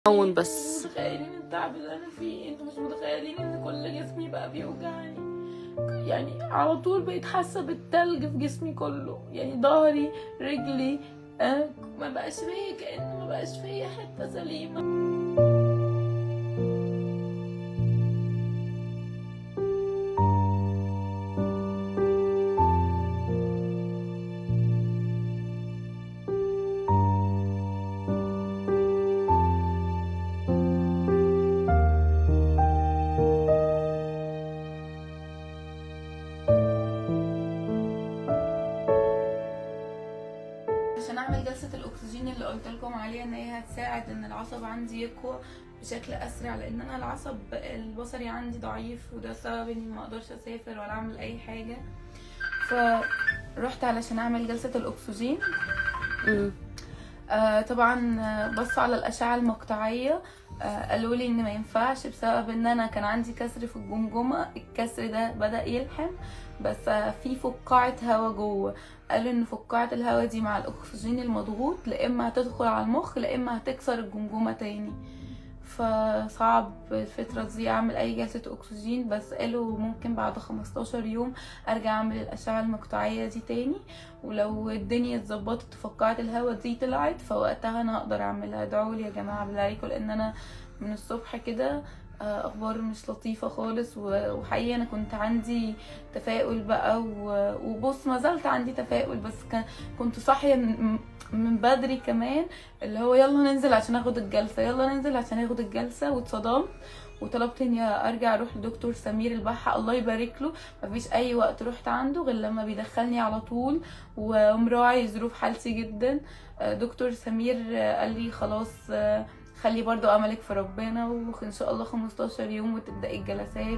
هون بس متخيلين التعب اللي انا فيه انتوا مش متخيلين ان كل جسمي بقى بيوجعني يعني على طول بقيت حاسه بالتلج في جسمي كله يعني ظهري رجلي آه ما بقاش فيا كأن ما بقاش فيا حته سليمه عشان اعمل جلسه الاكسجين اللي قلت لكم عليها ان هي هتساعد ان العصب عندي يقوى بشكل اسرع لان انا العصب البصري عندي ضعيف وده سبب اني ما اقدرش اسافر ولا اعمل اي حاجه فرحت علشان اعمل جلسه الاكسجين مم. آه طبعا آه، بصوا على الاشعه المقطعيه آه قالوا لي ان ما ينفعش بسبب ان انا كان عندي كسر في الجمجمه الكسر ده بدا يلحم بس آه في فقاعه هواء جوه قالوا ان فقاعه الهواء دي مع الاكسجين المضغوط لا اما هتدخل على المخ لا اما هتكسر الجمجمه تاني فصعب الفترة دي أعمل أي جلسة أكسجين بس قالوا ممكن بعد 15 يوم أرجع أعمل الأشعة المقطعية دي تاني ولو الدنيا اتظبطت وفقاعة الهوا دي طلعت فوقتها أنا أقدر أعملها ادعولي يا جماعة بالله عليكم لأن أنا من الصبح كده آه، أخبار مش لطيفة خالص و- وحقيقة أنا كنت عندي تفاؤل بقى و- وبص ما زلت عندي تفاؤل بس كان كنت صاحية من من بدري كمان اللي هو يلا ننزل عشان اخد الجلسة يلا ننزل عشان اخد الجلسة واتصدمت وطلبت اني ارجع اروح لدكتور سمير البحة الله يبارك له مفيش اي وقت رحت عنده غير لما بيدخلني على طول ومراعي ظروف حالتي جدا آه، دكتور سمير آه، قال لي خلاص آه، خلي برضو املك في ربنا وان شاء الله 15 يوم وتبدأي الجلسات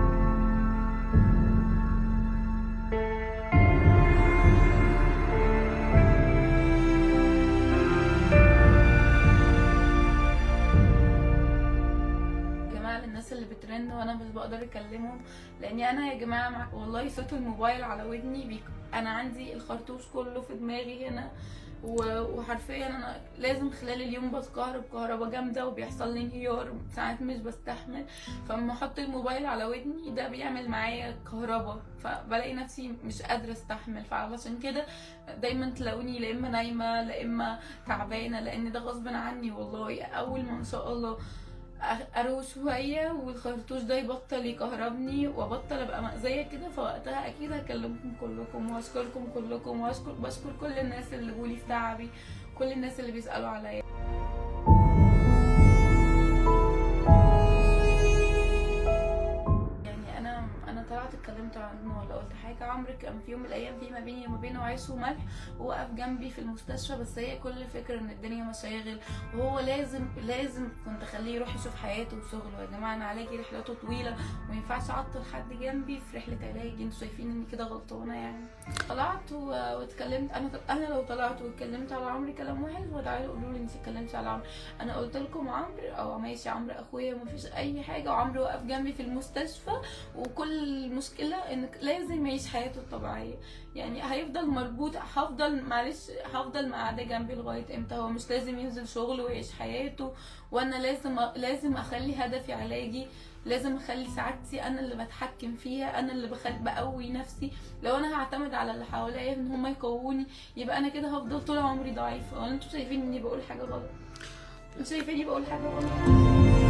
يا جماعه للناس اللي بترن وانا مش بقدر اكلمهم لاني انا يا جماعه مع... والله صوت الموبايل على ودني بيك... انا عندي الخرطوش كله في دماغي هنا و... وحرفيا انا لازم خلال اليوم بتكهرب كهربا جامده وبيحصل لي انهيار ساعات مش بستحمل فلما احط الموبايل على ودني ده بيعمل معايا كهربا فبلاقي نفسي مش قادره استحمل فعلشان كده دايما تلاقوني لا اما نايمه لا اما تعبانه لان ده غصب عني والله اول ما ان شاء الله اروش شويه والخرطوش ده يبطل يكهربني وابطل ابقى مأذيه كده فوقتها اكيد هكلمكم كلكم واشكركم كلكم واشكر بشكر كل الناس اللي جولي في تعبي كل الناس اللي بيسالوا عليا يعني انا انا طلعت اتكلمت عنه ولا قلت حاجه عمرو كان في يوم من الايام في ما بيني وما بينه عيش وملح ووقف جنبي في المستشفى بس هي كل الفكره ان الدنيا مشاغل وهو لازم لازم كنت اخليه يروح يشوف حياته وشغله يا جماعه انا علاجي رحلته طويله وما ينفعش اعطل حد جنبي في رحله علاجي انتوا شايفين اني كده غلطانه يعني طلعت و- واتكلمت انا انا لو طلعت واتكلمت على عمرو كلام وحش وتعالوا قولوا لي انت اتكلمتي على عمرو انا قلت لكم عمرو او ماشي عمرو اخويا ومفيش اي حاجه وعمرو وقف جنبي في المستشفى وكل المشكله انك لازم يعيش حياته الطبيعيه يعني هيفضل مربوط هفضل معلش هفضل قاعده جنبي لغايه امتى هو مش لازم ينزل شغله ويعيش حياته وانا لازم لازم اخلي هدفي علاجي لازم اخلي سعادتي انا اللي بتحكم فيها انا اللي بخل... بقوي نفسي لو انا هعتمد على اللي حواليا ان هم يقووني يبقى انا كده هفضل طول عمري ضعيفه ولا انتوا شايفين اني بقول حاجه غلط انتوا شايفيني بقول حاجه غلط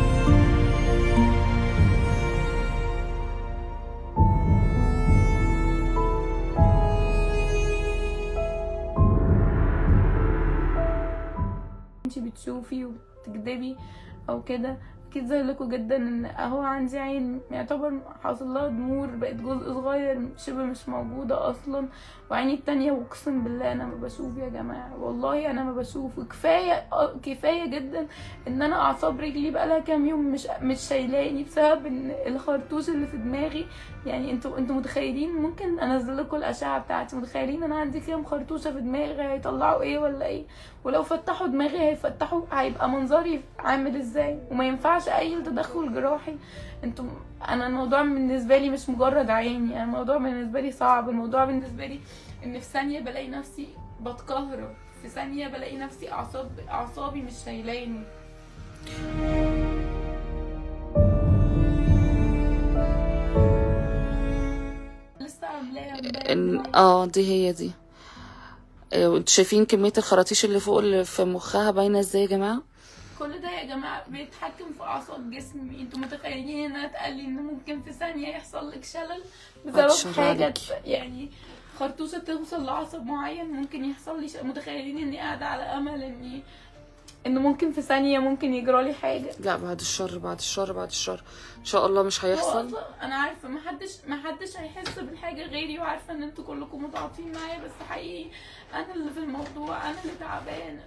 انتي بتشوفي وبتكدبي او كده اكيد زي لكم جدا ان اهو عندي عين يعتبر حاصل لها ضمور بقت جزء صغير شبه مش موجودة اصلا وعيني التانية واقسم بالله انا ما بشوف يا جماعة والله انا ما بشوف وكفاية اه كفاية جدا ان انا اعصاب رجلي بقالها كام يوم مش مش شايلاني بسبب ان الخرطوش اللي في دماغي يعني انتوا انتوا متخيلين ممكن انزل لكم الاشعه بتاعتي متخيلين انا عندي كام خرطوشه في دماغي هيطلعوا ايه ولا ايه ولو فتحوا دماغي هيفتحوا هيبقى منظري عامل ازاي وما ينفعش اي تدخل جراحي انتوا انا الموضوع بالنسبه لي مش مجرد عيني يعني الموضوع بالنسبه لي صعب الموضوع بالنسبه لي ان في ثانيه بلاقي نفسي بتكهرب في ثانيه بلاقي نفسي اعصاب اعصابي مش شايلاني لسه عاملاها امبارح إن- اه دي هي دي آه، وانتوا شايفين كمية الخراطيش اللي فوق اللي في مخها باينة ازاي يا جماعة كل ده يا جماعة بيتحكم في أعصاب جسمي انتوا متخيلين انها تقلي ان ممكن في ثانية يحصل لك شلل بعد الشر بسبب حاجة عليكي. يعني خرطوشة توصل لعصب معين ممكن يحصل لي ش... متخيلين اني قاعدة على أمل اني انه ممكن في ثانية ممكن يجرالي حاجة لا بعد الشر بعد الشر بعد الشر ان شاء الله مش هو هيحصل أصلاً انا عارفة محدش محدش هيحس بالحاجة غيري وعارفة ان انتوا كلكم متعاطفين معايا بس حقيقي انا اللي في الموضوع انا اللي تعبانة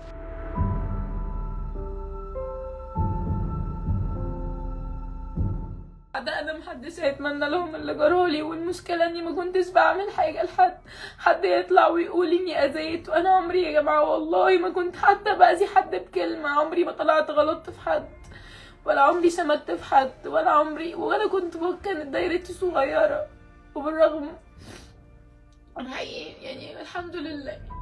ده انا محدش هيتمنى لهم اللي جرالي والمشكله اني ما كنتش بعمل حاجه لحد حد يطلع ويقول اني اذيت وانا عمري يا جماعه والله ما كنت حتى باذي حد بكلمه عمري ما طلعت غلطت في حد ولا عمري شمت في حد ولا عمري ولا كنت كانت دايرتي صغيره وبالرغم أنا حقيقي يعني الحمد لله